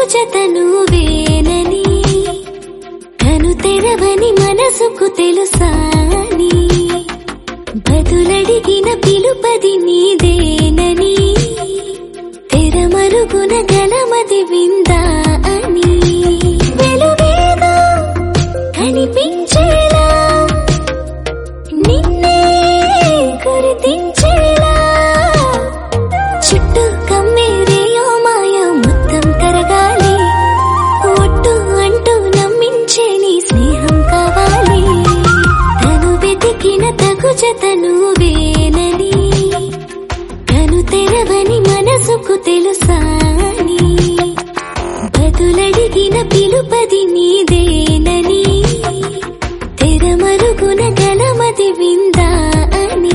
తగు జతను వేనని కను తెరవని మనసుకు తెలుసాని బదులడిగిన పిలుపది నీదేనని తెరమరుగున గలమది విందా అని వెలువేదో కనిపించేలా నిన్నే గుర్తించేలా చుట్టూ కమ్మేరేయో మాయ మొత్తం కరగాలి ఒట్టు అంటూ నమ్మించే నీ స్నేహం కావాలి తను వెతికిన తగు జతను వేనని కను తెరవని మనసుకు తెలుసాని బదులడిగిన పిలుపది నీదేనని తెరమరుగున గలమది విందా అని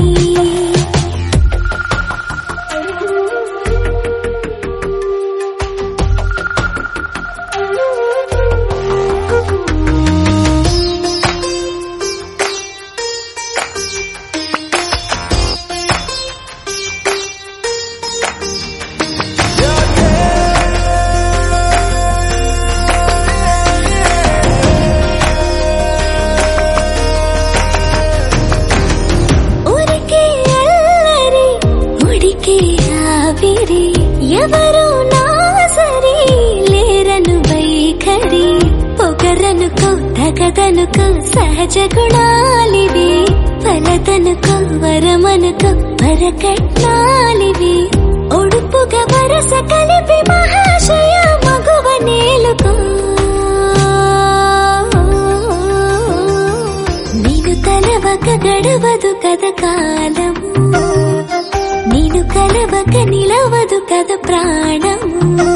ఊరికే అల్లరి ఉడికే ఆవిరి ఎవరు నా సరి లేరను వైఖరి పొగరనుకో తగదనుకో సహజ గుణాలివి ఫలతనుకో వరమనుకో వరకట్నాలివి ఒడుపుగా వరస కలిపి మహాశయ మగువ నేలుకో నేను కలవక గడవదు కద కాలము నేను కలవక నిలవదు కద ప్రాణము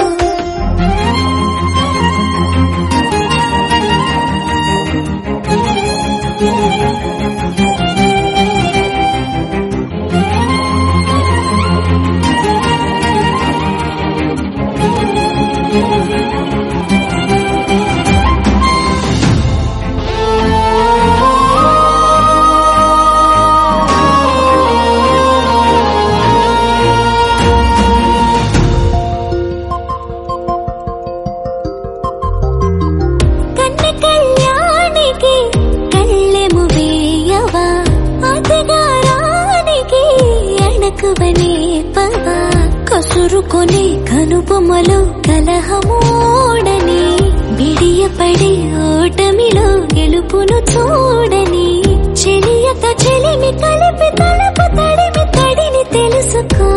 కన్న కళ్యాణికి కళ్ళెము వేయవా అతగారానికి అణకువనే పవా కసురుకొని కనుబొమ్మలో కలహమోడని బిడియపడి ఓటమిలో గెలుపును చూడని చెలియతో చెలిమి కలిపి తలుపు తడిమి తడిని తెలుసుకో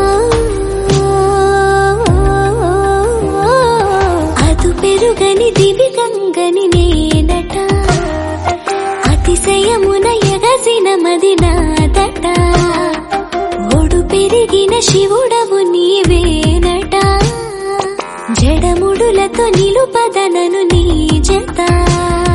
అదు పెరుగని దివి గంగని నేనట అతిశయమున ఎగసిన మది నాదట ఒడు పెరిగిన శివుడవు నీవేనట జడముడులతో నిలుపదనను నీ జత